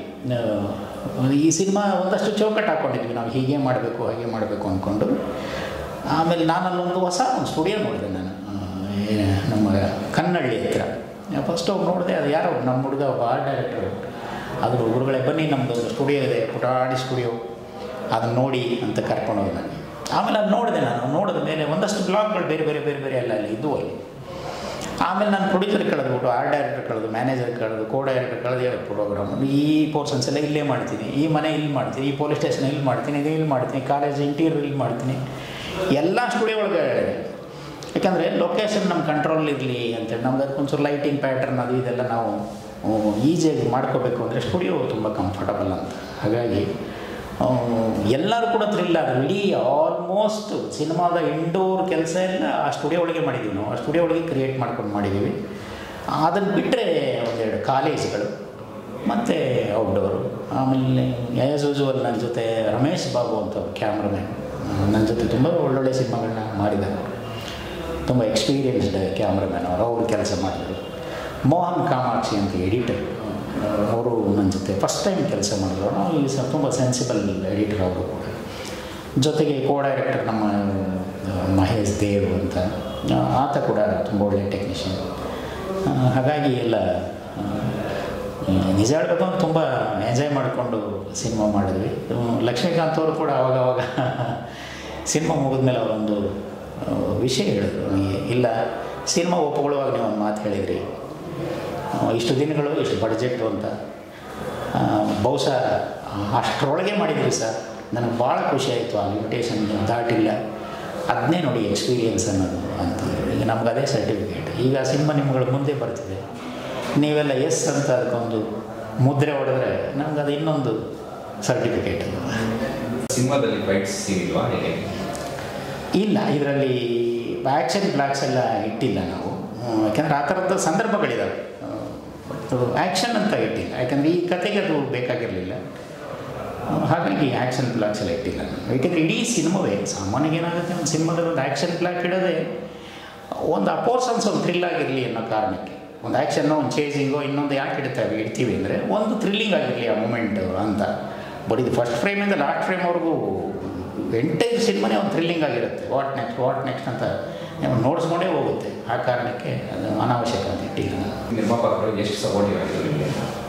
ಆ, ಈ ಸಿನಿಮಾ ಒಂದಷ್ಟು ಚೌಕಟ್ಟು ಹಾಕ್ಕೊಂಡಿದ್ವಿ ನಾವು ಹೀಗೆ ಮಾಡಬೇಕು ಹಾಗೆ ಮಾಡಬೇಕು ಅಂದ್ಕೊಂಡು ಆಮೇಲೆ ನಾನಲ್ಲೊಂದು ಹೊಸ ಒಂದು ಸ್ಟುಡಿಯೋ ನೋಡಿದೆ ನಾನು ಆ, ಏ, ನಮ್ಮ ಕನ್ನಳ್ಳಿ ಹತ್ರ ಫಸ್ಟ್ ಹೋಗಿ ನೋಡಿದೆ ಅದು ಯಾರೋ ನಮ್ಮ ಹುಡುಗ ಒಬ್ಬ ಆರ್ಟ್ ಡೈರೆಕ್ಟರ್ ಅದ್ರ ಹುಡುಗರುಗಳೇ ಬನ್ನಿ ನಮ್ಮದು ಸ್ಟುಡಿಯೋ ಇದೆ ಪುಟಾಣಿ ಸ್ಟುಡಿಯೋ ಅದನ್ನು ನೋಡಿ ಅಂತ ಕರ್ಕೊಂಡು ಹೋಗಿ ನನಗೆ ಆಮೇಲೆ ಅದು ನೋಡಿದೆ ನಾನು ನೋಡಿದ ಮೇಲೆ ಒಂದಷ್ಟು ಬ್ಲಾಗ್ಗಳು ಬೇರೆ ಬೇರೆ ಬೇರೆ ಬೇರೆ ಎಲ್ಲ ಅಲ್ಲಿ ಇದ್ದವು ಅಲ್ಲಿ ಆಮೇಲೆ ನಾನು ಪ್ರೊಡ್ಯೂಸರ್ ಕಳೆದ್ಬಿಟ್ಟು ಆರ್ಟ್ ಡೈರೆಕ್ಟರ್ ಕಳೆದು ಮ್ಯಾನೇಜರ್ ಕಳೆದು ಕೋ ಡೈರೆಕ್ಟರ್ ಕಳೆದು ಹೇಳಿ ಪ್ರೋಗ್ರಾಮ್ ಈ ಪೋರ್ಷನ್ಸ್ ಎಲ್ಲ ಇಲ್ಲೇ ಮಾಡ್ತೀನಿ ಈ ಮನೆ ಇಲ್ಲಿ ಮಾಡ್ತೀನಿ ಈ ಪೊಲೀಸ್ ಸ್ಟೇಷನ್ ಇಲ್ಲಿ ಮಾಡ್ತೀನಿ ಇದು ಇಲ್ಲಿ ಮಾಡ್ತೀನಿ ಕಾಲೇಜ್ ಇಂಟೀರಿಯರ್ ಇಲ್ಲಿ ಮಾಡ್ತೀನಿ ಎಲ್ಲ ಸ್ಟುಡಿಯೋ ಒಳಗೆ ಹೇಳಿದೆ ಯಾಕಂದರೆ ಲೊಕೇಶನ್ ನಮ್ಮ ಕಂಟ್ರೋಲ್ ಇರಲಿ ಅಂತೇಳಿ ನಮ್ಗೆ ಅದಕ್ಕೊಂಚೂರು ಲೈಟಿಂಗ್ ಪ್ಯಾಟರ್ನ್ ಅದು ಇದೆಲ್ಲ ನಾವು ಈಸಿಯಾಗಿ ಮಾಡ್ಕೋಬೇಕು ಅಂದರೆ ಸ್ಟುಡಿಯೋ ತುಂಬ ಕಂಫರ್ಟಬಲ್ ಅಂತ ಹಾಗಾಗಿ ಆ, ಎಲ್ಲರೂ ಕೂಡ ಥ್ರಿಲ್ ಆದರು ಇಡೀ ಆಲ್ಮೋಸ್ಟ್ ಸಿನಿಮಾದ ಇಂಡೋರ್ ಕೆಲಸ ಎಲ್ಲ ಆ ಸ್ಟುಡಿಯೋ ಒಳಗೆ ಮಾಡಿದ್ದೀವಿ ನಾವು ಆ ಸ್ಟುಡಿಯೋ ಒಳಗೆ ಕ್ರಿಯೇಟ್ ಮಾಡ್ಕೊಂಡು ಮಾಡಿದ್ದೀವಿ ಅದನ್ನು ಬಿಟ್ಟರೆ ಒಂದೆರಡು ಕಾಲೇಜ್ಗಳು ಮತ್ತು ಔಟ್ಡೋರು ಆಮೇಲೆ ಆ್ಯಸ್ ಯೂಸುವಲ್ ನನ್ನ ಜೊತೆ ರಮೇಶ್ ಬಾಬು ಅಂತ ಕ್ಯಾಮ್ರಾಮ್ಯಾನ್ ನನ್ನ ಜೊತೆ ತುಂಬ ಒಳ್ಳೊಳ್ಳೆ ಸಿನಿಮಾಗಳನ್ನ ಮಾಡಿದ್ದಾರೆ ತುಂಬ ಎಕ್ಸ್ಪೀರಿಯನ್ಸ್ಡ್ ಕ್ಯಾಮ್ರಾಮ್ಯಾನ್ ಅವರು ಅವರು ಕೆಲಸ ಮಾಡಿದರು ಮೋಹನ್ ಕಾಮಾಕ್ಷಿ ಅಂತ ಎಡಿಟರ್ ಅವರು ನನ್ನ ಜೊತೆ ಫಸ್ಟ್ ಟೈಮ್ ಕೆಲಸ ಮಾಡಿದ್ರು ನಾವು ಈ ಸಹ ತುಂಬ ಸೆನ್ಸಿಬಲ್ ಎಡಿಟರ್ ಅವರು ಕೂಡ ಜೊತೆಗೆ ಕೋ ಡೈರೆಕ್ಟರ್ ನಮ್ಮ ಆ, ಮಹೇಶ್ ದೇವ್ ಅಂತ ಆ, ಆತ ಕೂಡ ತುಂಬ ಒಳ್ಳೆಯ ಟೆಕ್ನಿಷಿಯನ್ ಹಾಗಾಗಿ ಎಲ್ಲ ಆ, ನಿಜ ಹೇಳ್ಬೇಕು ಅಂದ್ರೆ ತುಂಬ ಎಂಜಾಯ್ ಮಾಡಿಕೊಂಡು ಸಿನಿಮಾ ಮಾಡಿದ್ವಿ ಹ್ಮ್, ಲಕ್ಷ್ಮೀಕಾಂತ್ ಅವರು ಕೂಡ ಅವಾಗ ಅವಾಗ ಸಿನಿಮಾ ಮುಗಿದ್ಮೇಲೆ ಅವರೊಂದು ಆ, ವಿಷಯ ಹೇಳಿದ್ರು ನನಗೆ ಇಲ್ಲ ಸಿನಿಮಾ ಒಪ್ಕೊಳ್ಳುವಾಗ ನೀವು ಒಂದು ಮಾತು ಹೇಳಿದ್ರಿ ಆ, ಇಷ್ಟು ದಿನಗಳು ಇಷ್ಟು ಬಡ್ಜೆಟ್ಟು ಅಂತ ಆ, ಬಹುಶಃ ಅಷ್ಟರೊಳಗೆ ಮಾಡಿದ್ರಿ ಸರ್ ನನಗೆ ಭಾಳ ಖುಷಿ ಆಯಿತು ಆ ಲಿಮಿಟೇಷನ್ ದಾಟಿಲ್ಲ ಅದನ್ನೇ ನೋಡಿ ಎಕ್ಸ್ಪೀರಿಯನ್ಸ್ ಅನ್ನೋದು ಅಂತ ಈಗ ನಮ್ಗೆ ಅದೇ ಸರ್ಟಿಫಿಕೇಟ್ ಈಗ ಸಿನಿಮಾ ನಿಮ್ಗಳ ಮುಂದೆ ಬರ್ತಿದೆ ನೀವೆಲ್ಲ ಎಸ್ ಅಂತ ಅದಕ್ಕೊಂದು ಮುದ್ರೆ ಹೊಡೆದ್ರೆ ನಮ್ಗೆ ಅದು ಇನ್ನೊಂದು ಸರ್ಟಿಫಿಕೇಟ್ ಸಿನಿಮಾದಲ್ಲಿ ಫೈಟ್ಸ್ ಸೀನ್ ಇಲ್ವಾ ಹೇಗೆ ಇಲ್ಲ ಇದರಲ್ಲಿ ಆ್ಯಕ್ಷನ್ ಬ್ಲಾಕ್ಸ್ ಎಲ್ಲ ಇಟ್ಟಿಲ್ಲ ನಾವು ಹ್ಮ್, ಯಾಕಂದರೆ ಆ ಥರದ ಸಂದರ್ಭಗಳಿದ್ದಾವೆ ಆ್ಯಕ್ಷನ್ ಅಂತ ಇಟ್ಟಿಲ್ಲ ಯಾಕಂದರೆ ಈ ಕತೆಗೆ ಅದು ಬೇಕಾಗಿರಲಿಲ್ಲ ಹಾಗಾಗಿ ಆ್ಯಕ್ಷನ್ ಬ್ಲಾಕ್ಸ್ ಎಲ್ಲ ಇಟ್ಟಿಲ್ಲ ನಾನು ಯಾಕೆಂದರೆ ಇಡೀ ಸಿನಿಮಾವೇ ಸಾಮಾನ್ಯವಾಗಿ ಏನಾಗುತ್ತೆ ಒಂದು ಸಿನಿಮಾದಲ್ಲಿ ಒಂದು ಆ್ಯಕ್ಷನ್ ಬ್ಲಾಕ್ ಇಡೋದೇ ಒಂದು ಅಪೋರ್ಷನ್ಸ್ ಒಂದು ಥ್ರಿಲ್ ಆಗಿರಲಿ ಅನ್ನೋ ಕಾರಣಕ್ಕೆ ಒಂದು ಆ್ಯಕ್ಷನ್ನು ಒಂದು ಚೇಸಿಂಗು ಇನ್ನೊಂದು ಯಾಕೆ ಇಡ್ತೇವೆ ಇಡ್ತೀವಿ ಅಂದರೆ ಒಂದು ಥ್ರಿಲ್ಲಿಂಗ್ ಆಗಿರಲಿ ಆ ಮೂಮೆಂಟು ಅಂತ ಬಟ್ ಇದು ಫಸ್ಟ್ ಫ್ರೇಮಿಂದ ಲಾಸ್ಟ್ ಫ್ರೇಮ್ವರೆಗೂ ಎಂಟೈರ್ ಸಿನಿಮಾನೇ ಒಂದು ಥ್ರಿಲ್ಲಿಂಗ್ ಆಗಿರುತ್ತೆ ವಾಟ್ ನೆಕ್ಸ್ಟ್ ವಾಟ್ ನೆಕ್ಸ್ಟ್ ಅಂತ ನೀವು ನೋಡಿಸ್ಕೊಂಡೇ ಹೋಗುತ್ತೆ ಆ ಕಾರಣಕ್ಕೆ ಅದು ಅನಾವಶ್ಯಕ ಅಂತ ಇಟ್ಟಿಲ್ಲ ನಾನು. ನಿರ್ಮಾಪಕರು ಎಷ್ಟು ಸಪೋರ್ಟಿವ್ ಆಗಿದ್ರು ನಿಮಗೆ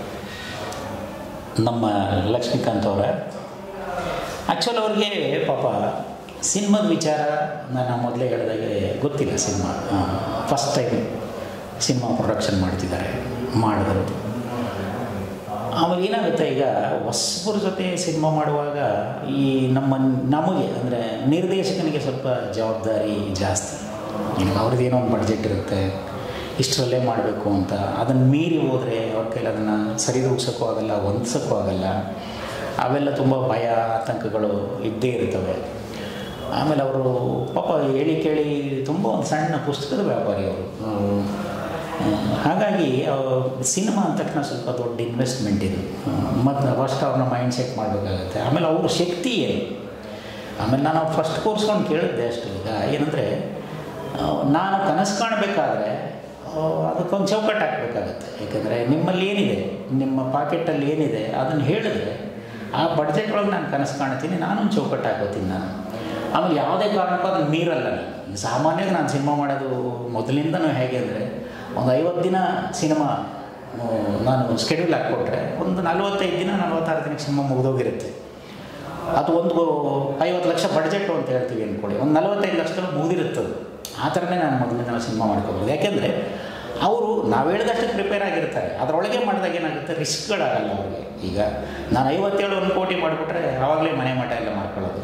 ನಮ್ಮ ಲಕ್ಷ್ಮೀಕಾಂತ್ ಅವರ ಆ್ಯಕ್ಚುಲ್ ಅವ್ರಿಗೆ ಪಾಪ ಸಿನಿಮಾದ ವಿಚಾರ ನಾನು ಮೊದಲೇ ಹೇಳಿದಾಗೆ ಗೊತ್ತಿಲ್ಲ ಸಿನಿಮಾ ಫಸ್ಟ್ ಟೈಮ್ ಸಿನಿಮಾ ಪ್ರೊಡಕ್ಷನ್ ಮಾಡ್ತಿದ್ದಾರೆ ಮಾಡಿದ್ರು ಆಮೇಲೆ ಏನಾಗುತ್ತೆ ಈಗ ಹೊಸಬ್ರ ಜೊತೆ ಸಿನಿಮಾ ಮಾಡುವಾಗ ಈ ನಮ್ಮ ನಮಗೆ ಅಂದರೆ ನಿರ್ದೇಶಕನಿಗೆ ಸ್ವಲ್ಪ ಜವಾಬ್ದಾರಿ ಜಾಸ್ತಿ ಈಗ ಅವ್ರದ್ದೇನೋ ಒಂದು ಬಡ್ಜೆಟ್ ಇರುತ್ತೆ ಇಷ್ಟರಲ್ಲೇ ಮಾಡಬೇಕು ಅಂತ ಅದನ್ನು ಮೀರಿ ಹೋದರೆ ಅವ್ರ ಕೈಲಿ ಅದನ್ನು ಸರಿದೂಗ್ಸೋಕ್ಕೂ ಆಗಲ್ಲ ಹೊಂದ್ಸೋಕ್ಕೂ ಆಗಲ್ಲ ಅವೆಲ್ಲ ತುಂಬ ಭಯ ಆತಂಕಗಳು ಇದ್ದೇ ಇರ್ತವೆ ಆಮೇಲೆ ಅವರು ಪಾಪ ಹೇಳಿ ಕೇಳಿ ತುಂಬ ಒಂದು ಸಣ್ಣ ಪುಸ್ತಕದ ವ್ಯಾಪಾರಿ ಅವರು ಹಾಗಾಗಿ ಸಿನಿಮಾ ಅಂದ ತಕ್ಷಣ ಸ್ವಲ್ಪ ದೊಡ್ಡ ಇನ್ವೆಸ್ಟ್ಮೆಂಟ್ ಇದು ಮತ್ತು ಫಸ್ಟ್ ಅವ್ರನ್ನ ಮೈಂಡ್ ಸೆಟ್ ಮಾಡಬೇಕಾಗತ್ತೆ ಆಮೇಲೆ ಅವ್ರ ಶಕ್ತಿ ಏನು ಆಮೇಲೆ ನಾನು ಫಸ್ಟ್ ಕೋರ್ಸ್ಕೊಂಡು ಕೇಳಿದ್ದೆ ಅಷ್ಟು ಈಗ ಏನಂದರೆ ನಾನು ಕನಸು ಕಾಣಬೇಕಾದ್ರೆ ಅದಕ್ಕೊಂದು ಚೌಕಟ್ಟು ಹಾಕಬೇಕಾಗತ್ತೆ ಯಾಕೆಂದರೆ ನಿಮ್ಮಲ್ಲಿ ಏನಿದೆ ನಿಮ್ಮ ಪಾಕೆಟಲ್ಲಿ ಏನಿದೆ ಅದನ್ನು ಹೇಳಿದ್ರೆ ಆ ಬಡ್ಜೆಟ್ ಒಳಗೆ ನಾನು ಕನಸು ಕಾಣ್ತೀನಿ ನಾನೊಂದು ಚೌಕಟ್ಟು ಹಾಕೋತೀನಿ ನಾನು ಆಮೇಲೆ ಯಾವುದೇ ಕಾರಣಕ್ಕೂ ಅದನ್ನು ಮೀರಲ್ಲ ನಾನು ಸಾಮಾನ್ಯವಾಗಿ ನಾನು ಸಿನಿಮಾ ಮಾಡೋದು ಮೊದಲಿಂದನೂ ಹೇಗೆ ಅಂದರೆ ಒಂದು ಐವತ್ತು ದಿನ ಸಿನಿಮಾ ನಾನು ಸ್ಕೆಡ್ಯೂಲ್ ಹಾಕ್ಕೊಟ್ರೆ ಒಂದು ನಲ್ವತ್ತೈದು ದಿನ ನಲ್ವತ್ತಾರು ದಿನಕ್ಕೆ ಸಿನಿಮಾ ಮುಗಿದೋಗಿರುತ್ತೆ ಅದು ಒಂದು ಐವತ್ತು ಲಕ್ಷ ಬಡ್ಜೆಟು ಅಂತ ಹೇಳ್ತೀವಿ ಅಂದ್ಕೊಳ್ಳಿ ಒಂದು ನಲವತ್ತೈದು ಲಕ್ಷದಲ್ಲಿ ಮುಗಿದಿರುತ್ತದೆ ಆ ಥರನೇ ನಾನು ಮೊದಲಿಂದ ಸಿನಿಮಾ ಮಾಡ್ಕೋಬೋದು ಯಾಕೆಂದರೆ ಅವರು ನಾವು ಹೇಳಿದಷ್ಟು ಪ್ರಿಪೇರ್ ಆಗಿರ್ತಾರೆ ಅದರೊಳಗೆ ಮಾಡಿದಾಗ ಏನಾಗುತ್ತೆ ರಿಸ್ಕ್ಗಳಾಗಲ್ಲ ಅವ್ರಿಗೆ ಈಗ ನಾನು ಐವತ್ತೇಳು ಒಂದು ಕೋಟಿ ಮಾಡಿಬಿಟ್ರೆ ಆವಾಗಲೇ ಮನೆ ಮಠ ಎಲ್ಲ ಮಾಡ್ಕೊಳ್ಳೋದು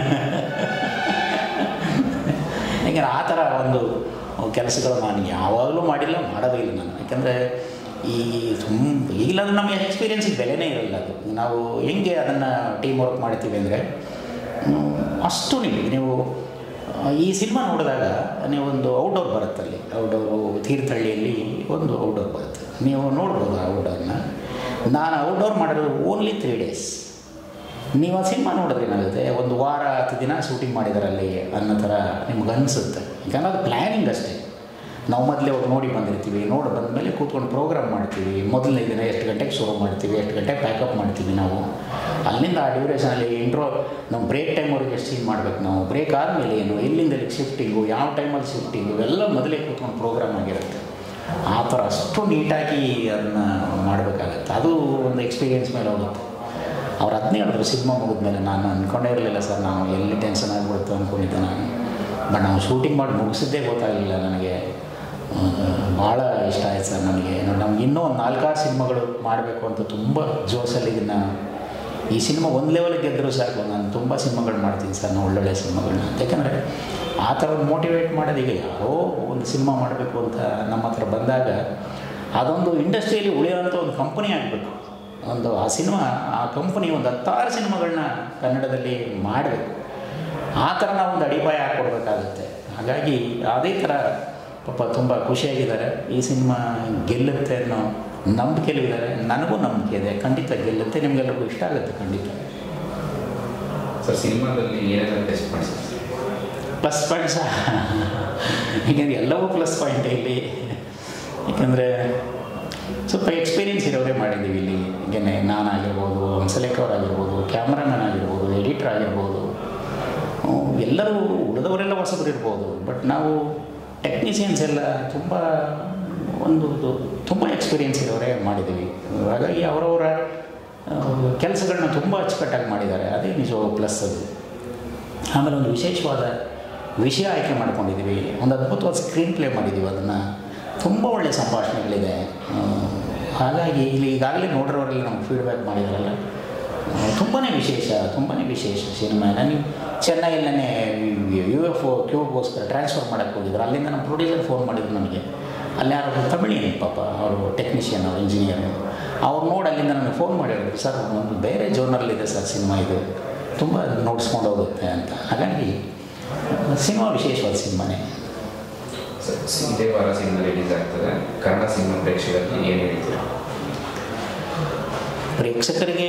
ಯಾಕೆಂದರೆ ಆ ಥರ ಒಂದು ಕೆಲಸಗಳು ನಾನು ಯಾವಾಗಲೂ ಮಾಡಿಲ್ಲ ಮಾಡೋದೇ ಇಲ್ಲ ನಾನು ಯಾಕೆಂದರೆ ಈ ತುಂಬ ಈಗಲಾದ್ರೆ ನಮಗೆ ಎಕ್ಸ್ಪೀರಿಯನ್ಸಿಗೆ ಬೆಲೆನೇ ಇರಲ್ಲ ಅದು ನಾವು ಹೆಂಗೆ ಅದನ್ನು ಟೀಮ್ ವರ್ಕ್ ಮಾಡ್ತೀವಿ ಅಂದರೆ ಅಷ್ಟು ನೀವು ನೀವು ಈ ಸಿನಿಮಾ ನೋಡಿದಾಗ ನೀವೊಂದು ಔಟ್ಡೋರ್ ಬರುತ್ತಲ್ಲಿ ಔಟ್ಡೋರು ತೀರ್ಥಹಳ್ಳಿಯಲ್ಲಿ ಒಂದು ಔಟ್ಡೋರ್ ಬರುತ್ತೆ ನೀವು ನೋಡ್ಬೋದು ಆ ಔಟ್ಡೋರ್ನ ನಾನು ಔಟ್ಡೋರ್ ಮಾಡಿರೋದು ಓನ್ಲಿ ತ್ರೀ ಡೇಸ್ ನೀವು ಆ ಸಿನಿಮಾ ನೋಡಿದ್ರೆ ಏನಾಗುತ್ತೆ ಒಂದು ವಾರ ಹತ್ತು ದಿನ ಶೂಟಿಂಗ್ ಮಾಡಿದಾರಲ್ಲಿ ಅನ್ನೋ ಥರ ನಿಮ್ಗೆ ಅನಿಸುತ್ತೆ ಯಾಕಂದ್ರೆ ಅದು ಪ್ಲ್ಯಾನಿಂಗ್ ಅಷ್ಟೇ ನಾವು ಮೊದಲೇ ಹೋಗಿ ನೋಡಿ ಬಂದಿರ್ತೀವಿ ನೋಡಿ ಬಂದಮೇಲೆ ಕೂತ್ಕೊಂಡು ಪ್ರೋಗ್ರಾಮ್ ಮಾಡ್ತೀವಿ ಮೊದಲನೇ ದಿನ ಎಷ್ಟು ಗಂಟೆಗೆ ಶುರು ಮಾಡ್ತೀವಿ ಎಷ್ಟು ಗಂಟೆಗೆ ಪ್ಯಾಕಪ್ ಮಾಡ್ತೀವಿ ನಾವು ಅಲ್ಲಿಂದ ಆ ಡ್ಯೂರೇಷನಲ್ಲಿ ಇಂಟ್ರೋ ನಾವು ಬ್ರೇಕ್ ಟೈಮ್ವರೆಗೆ ಎಷ್ಟು ಸೀನ್ ಮಾಡಬೇಕು ನಾವು ಬ್ರೇಕ್ ಆದಮೇಲೆ ಏನು ಎಲ್ಲಿಂದ ಎಲ್ಲಿಗೆ ಶಿಫ್ಟಿಂಗು ಯಾವ ಟೈಮಲ್ಲಿ ಶಿಫ್ಟಿಂಗು ಇವೆಲ್ಲ ಮೊದಲೇ ಕೂತ್ಕೊಂಡು ಪ್ರೋಗ್ರಾಮ್ ಆಗಿರುತ್ತೆ ಆ ಥರ ಅಷ್ಟು ನೀಟಾಗಿ ಅದನ್ನು ಮಾಡಬೇಕಾಗತ್ತೆ ಅದು ಒಂದು ಎಕ್ಸ್ಪೀರಿಯೆನ್ಸ್ ಮೇಲೆ ಹೋಗುತ್ತೆ ಅವ್ರು ಅದನ್ನೇ ಹೇಳಿದ್ರು ಸಿನಿಮಾ ಮುಗಿದ್ಮೇಲೆ ನಾನು ಅಂದ್ಕೊಂಡೇ ಇರಲಿಲ್ಲ ಸರ್ ನಾನು ಎಲ್ಲಿ ಟೆನ್ಷನ್ ಆಗಿಬಿಡ್ತು ಅಂದ್ಕೊಂಡಿದ್ದೆ ನಾನು ಬಟ್ ನಾವು ಶೂಟಿಂಗ್ ಮಾಡಿ ಮುಗಿಸಿದ್ದೇ ಗೊತ್ತಾಗಲಿಲ್ಲ ನನಗೆ ಭಾಳ ಇಷ್ಟ ಆಯ್ತು ಸರ್ ನನಗೆ ನಮ್ಗೆ ಇನ್ನೂ ಒಂದು ನಾಲ್ಕಾರು ಸಿನಿಮಾಗಳು ಮಾಡಬೇಕು ಅಂತ ತುಂಬ ಜೋಶಲ್ಲಿ ಇದನ್ನು ಈ ಸಿನಿಮಾ ಒಂದು ಲೆವೆಲ್ಗೆ ಗೆದ್ದರೂ ಸಾಕು ನಾನು ತುಂಬ ಸಿನಿಮಾಗಳು ಮಾಡ್ತೀನಿ ಸರ್ ನಾನು ಒಳ್ಳೊಳ್ಳೆ ಸಿನಿಮಾಗಳನ್ನ ಯಾಕಂದರೆ ಆ ಥರ ಮೋಟಿವೇಟ್ ಮಾಡೋದು ಈಗ ಯಾರೋ ಒಂದು ಸಿನಿಮಾ ಮಾಡಬೇಕು ಅಂತ ನಮ್ಮ ಹತ್ರ ಬಂದಾಗ ಅದೊಂದು ಇಂಡಸ್ಟ್ರಿಯಲ್ಲಿ ಉಳಿಯೋಂಥ ಒಂದು ಕಂಪನಿ ಆಗಬೇಕು ಒಂದು ಆ ಸಿನಿಮಾ ಆ ಕಂಪನಿ ಒಂದು ಹತ್ತಾರು ಸಿನಿಮಾಗಳನ್ನ ಕನ್ನಡದಲ್ಲಿ ಮಾಡಬೇಕು ಆ ಥರ ನಾವು ಒಂದು ಅಡಿಪಾಯ ಹಾಕ್ಕೊಡ್ಬೇಕಾಗುತ್ತೆ ಹಾಗಾಗಿ ಅದೇ ಥರ ಪಾಪ ತುಂಬ ಖುಷಿಯಾಗಿದ್ದಾರೆ ಈ ಸಿನಿಮಾ ಗೆಲ್ಲುತ್ತೆ ಅನ್ನೋ ನಂಬಿಕೆಯಲ್ಲಿದ್ದಾರೆ ನನಗೂ ನಂಬಿಕೆ ಇದೆ ಖಂಡಿತ ಗೆಲ್ಲುತ್ತೆ ನಿಮಗೆಲ್ಲರಿಗೂ ಇಷ್ಟ ಆಗುತ್ತೆ ಖಂಡಿತ ಸರ್ ಸಿನಿಮಾದಲ್ಲಿ ಏನೆಲ್ಲ ಟೆಸ್ಟ್ ಮಾಡಿಸಿ ಪ್ಲಸ್ ಪಾಯಿಂಟ್ಸ ಹೀಗಾಗಿ ಎಲ್ಲವೂ ಪ್ಲಸ್ ಪಾಯಿಂಟ್ ಇಲ್ಲಿ ಯಾಕೆಂದರೆ ಸ್ವಲ್ಪ ಎಕ್ಸ್ಪೀರಿಯನ್ಸ್ ಇರೋರೇ ಮಾಡಿದ್ದೀವಿ ಇಲ್ಲಿ ಹೀಗೆ ನಾನಾಗಿರ್ಬೋದು ಹಂಸಲೇಖ ಅವರಾಗಿರ್ಬೋದು ಕ್ಯಾಮ್ರಾಮನ್ ಆಗಿರ್ಬೋದು ಎಡಿಟರ್ ಆಗಿರ್ಬೋದು ಎಲ್ಲರೂ ಉಳಿದವರೆಲ್ಲ ಹೊಸಬರು ಇರ್ಬೋದು ಬಟ್ ನಾವು ಟೆಕ್ನಿಷಿಯನ್ಸ್ ಎಲ್ಲ ತುಂಬ ಒಂದು ತುಂಬ ಎಕ್ಸ್ಪೀರಿಯೆನ್ಸ್ ಇರೋರೇ ಮಾಡಿದ್ದೀವಿ ಹಾಗಾಗಿ ಅವರವರ ಕೆಲಸಗಳನ್ನ ತುಂಬ ಅಚ್ಚುಕಟ್ಟಾಗಿ ಮಾಡಿದ್ದಾರೆ ಅದೇ ನಿಜವಾದ ಪ್ಲಸ್ ಅದು ಆಮೇಲೆ ಒಂದು ವಿಶೇಷವಾದ ವಿಷಯ ಆಯ್ಕೆ ಮಾಡ್ಕೊಂಡಿದ್ದೀವಿ ಒಂದು ಅದ್ಭುತವಾದ ಸ್ಕ್ರೀನ್ ಪ್ಲೇ ಮಾಡಿದ್ದೀವಿ ಅದನ್ನು ತುಂಬ ಒಳ್ಳೆಯ ಸಂಭಾಷಣೆಗಳಿದೆ ಹಾಗಾಗಿ ಇಲ್ಲಿ ಈಗಾಗಲೇ ನೋಡಿರೋರೆಲ್ಲ ನಮ್ಗೆ ಫೀಡ್ಬ್ಯಾಕ್ ಮಾಡಿದಾರಲ್ಲ ತುಂಬಾ ವಿಶೇಷ ತುಂಬಾ ವಿಶೇಷ ಸಿನಿಮಾ ನೀವು ಚೆನ್ನೈಯಲ್ಲೇ ಯು ಎಫ್ ಒ ಕ್ಯೂಬ್ಗೋಸ್ಕರ ಟ್ರಾನ್ಸ್ಫರ್ ಮಾಡೋಕ್ಕೆ ಹೋಗಿದ್ರು ಅಲ್ಲಿಂದ ನಮ್ಮ ಪ್ರೊಡ್ಯೂಸರ್ ಫೋನ್ ಮಾಡಿದ್ರು ನನಗೆ ಅಲ್ಲಿ ಯಾರೋ ತಮಿಳಿಯನ್ ಪಾಪ ಅವರು ಟೆಕ್ನಿಷಿಯನ್ ಅವರು ಇಂಜಿನಿಯರ್ ಅವ್ರು ನೋಡಿ ಅಲ್ಲಿಂದ ನನಗೆ ಫೋನ್ ಮಾಡಿ ಹೇಳಿದ್ರು ಸರ್ ಒಂದು ಬೇರೆ ಜೋನರಲ್ಲಿದೆ ಸರ್ ಸಿನಿಮಾ ಇದು ತುಂಬ ನೋಡ್ಸ್ಕೊಂಡು ಹೋಗುತ್ತೆ ಅಂತ ಹಾಗಾಗಿ ಸಿನಿಮಾ ವಿಶೇಷವಾದ ಸಿನಿಮಾನೇ ಸರ್ ಇದೇ ವಾರ ಸಿನಿಮಾ ರಿಲೀಸ್ ಆಗ್ತದೆ ಕನ್ನಡ ಸಿನಿಮಾ ಪ್ರೇಕ್ಷಕರಿಗೆ ಏನು ಹೇಳ್ತೀರಾ ಪ್ರೇಕ್ಷಕರಿಗೆ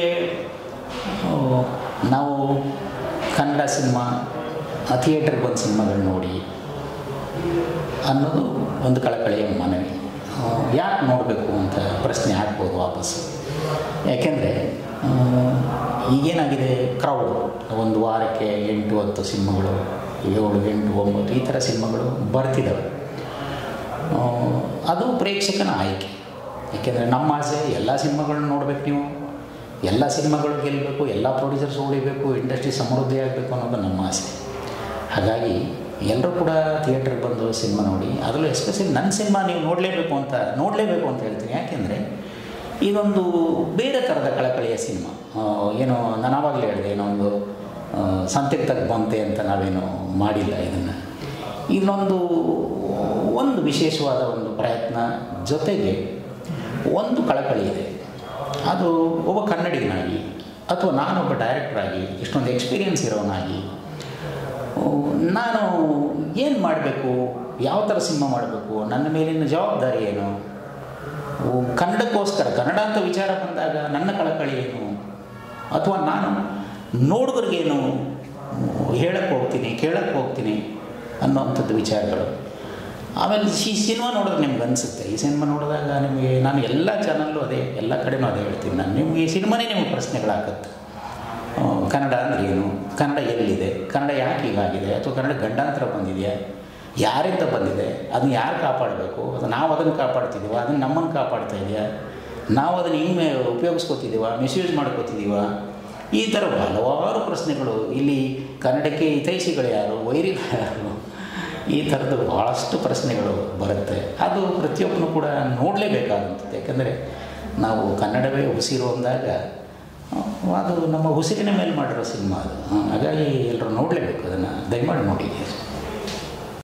ನಾವು ಕನ್ನಡ ಸಿನಿಮಾ ಥಿಯೇಟ್ರಿಗೆ ಬಂದು ಸಿನಿಮಾಗಳು ನೋಡಿ ಅನ್ನೋದು ಒಂದು ಕಳಕಳಿಯ ಮನವಿ ಯಾಕೆ ನೋಡಬೇಕು ಅಂತ ಪ್ರಶ್ನೆ ಹಾಕ್ಬೋದು ವಾಪಸ್ಸು ಯಾಕೆಂದರೆ ಈಗೇನಾಗಿದೆ ಕ್ರೌಡು ಒಂದು ವಾರಕ್ಕೆ ಎಂಟು ಹತ್ತು ಸಿನಿಮಾಗಳು ಏಳು ಎಂಟು ಒಂಬತ್ತು ಈ ಥರ ಸಿನಿಮಾಗಳು ಬರ್ತಿದ್ದಾವೆ ಅದು ಪ್ರೇಕ್ಷಕನ ಆಯ್ಕೆ ಏಕೆಂದರೆ ನಮ್ಮ ಆಸೆ ಎಲ್ಲ ಸಿನಿಮಾಗಳನ್ನ ನೋಡ್ಬೇಕು ನೀವು ಎಲ್ಲ ಸಿನಿಮಾಗಳು ಗೆಲ್ಲಬೇಕು ಎಲ್ಲ ಪ್ರೊಡ್ಯೂಸರ್ಸ್ ಉಳಿಬೇಕು ಇಂಡಸ್ಟ್ರಿ ಸಮೃದ್ಧಿ ಆಗಬೇಕು ಅನ್ನೋದು ನಮ್ಮ ಆಸೆ ಹಾಗಾಗಿ ಎಲ್ಲರೂ ಕೂಡ ಥಿಯೇಟ್ರಿಗೆ ಬಂದು ಸಿನಿಮಾ ನೋಡಿ ಅದರಲ್ಲೂ ಎಸ್ಪೆಷಲಿ ನನ್ನ ಸಿನಿಮಾ ನೀವು ನೋಡಲೇಬೇಕು ಅಂತ ನೋಡಲೇಬೇಕು ಅಂತ ಹೇಳ್ತೀನಿ ಯಾಕೆಂದರೆ ಇದೊಂದು ಬೇರೆ ಥರದ ಕಳಕಳಿಯ ಸಿನಿಮಾ ಏನೋ ನಾನು ಆವಾಗಲೇ ಹೇಳಿದೆ ಏನೋ ಒಂದು ಸಂತೆಗೆ ತಕ್ಕ ಬಂತೆ ಅಂತ ನಾವೇನು ಮಾಡಿಲ್ಲ ಇದನ್ನು ಇದೊಂದು ಒಂದು ವಿಶೇಷವಾದ ಒಂದು ಪ್ರಯತ್ನ ಜೊತೆಗೆ ಒಂದು ಕಳಕಳಿ ಇದೆ ಅದು ಒಬ್ಬ ಕನ್ನಡಿಗನಾಗಿ ಅಥವಾ ನಾನೊಬ್ಬ ಡೈರೆಕ್ಟ್ರಾಗಿ ಇಷ್ಟೊಂದು ಎಕ್ಸ್ಪೀರಿಯೆನ್ಸ್ ಇರೋನಾಗಿ ನಾನು ಏನು ಮಾಡಬೇಕು ಯಾವ ಥರ ಸಿನಿಮಾ ಮಾಡಬೇಕು ನನ್ನ ಮೇಲಿನ ಜವಾಬ್ದಾರಿ ಏನು ಓ, ಕನ್ನಡಕ್ಕೋಸ್ಕರ ಕನ್ನಡ ಅಂತ ವಿಚಾರ ಬಂದಾಗ ನನ್ನ ಕಳಕಳಿ ಏನು ಅಥವಾ ನಾನು ನೋಡುಗರಿಗೇನು ಹೇಳಕ್ಕೆ ಹೋಗ್ತೀನಿ ಕೇಳಕ್ಕೆ ಹೋಗ್ತೀನಿ ಅನ್ನೋವಂಥದ್ದು ವಿಚಾರಗಳು ಆಮೇಲೆ ಈ ಸಿನಿಮಾ ನೋಡಿದ್ರೆ ನಿಮ್ಗೆ ಅನಿಸುತ್ತೆ ಈ ಸಿನಿಮಾ ನೋಡಿದಾಗ ನಿಮಗೆ ನಾನು ಎಲ್ಲ ಚಾನಲ್ಲು ಅದೇ ಎಲ್ಲ ಕಡೆನೂ ಅದೇ ಹೇಳ್ತೀನಿ ನಾನು ನಿಮಗೆ ಈ ಸಿನಿಮಾನೇ ನಿಮಗೆ ಪ್ರಶ್ನೆಗಳಾಗುತ್ತೆ ಆ, ಕನ್ನಡ ಅಂದ್ರೆ ಏನು ಕನ್ನಡ ಎಲ್ಲಿದೆ ಕನ್ನಡ ಯಾಕೆ ಹೀಗಾಗಿದೆ ಅಥವಾ ಕನ್ನಡ ಗಂಡಾಂತರ ಬಂದಿದೆಯಾ ಯಾರಿಂದ ಬಂದಿದೆ ಅದನ್ನ ಯಾರು ಕಾಪಾಡಬೇಕು ಅದು ನಾವು ಅದನ್ನು ಕಾಪಾಡ್ತಿದ್ದೀವ ಅದನ್ನು ನಮ್ಮನ್ನು ಕಾಪಾಡ್ತಾ ಇದೆಯಾ ನಾವು ಅದನ್ನು ಹಿಂಗೆ ಉಪಯೋಗಿಸ್ಕೋತಿದ್ದೀವ ಮಿಸ್ಯೂಸ್ ಮಾಡ್ಕೋತಿದ್ದೀವ ಈ ಥರ ಹಲವಾರು ಪ್ರಶ್ನೆಗಳು ಇಲ್ಲಿ ಕನ್ನಡಕ್ಕೆ ಹಿತೈಷಿಗಳು ಯಾರು ವೈರಿಗಳು ಯಾರು ಈ ಥರದ್ದು ಭಾಳಷ್ಟು ಪ್ರಶ್ನೆಗಳು ಬರುತ್ತೆ ಅದು ಪ್ರತಿಯೊಬ್ಬನು ಕೂಡ ನೋಡಲೇಬೇಕಾದಂಥದ್ದು ಯಾಕಂದರೆ ನಾವು ಕನ್ನಡವೇ ಉಸಿರು ಅಂದಾಗ ಆ, ಅದು ನಮ್ಮ ಉಸಿರಿನ ಮೇಲೆ ಮಾಡಿರೋ ಸಿನಿಮಾ ಅದು ಆ, ಹಾಗಾಗಿ ಎಲ್ಲರೂ ನೋಡಲೇಬೇಕು ಅದನ್ನು ದಯಮಾಡಿ ನೋಡಿ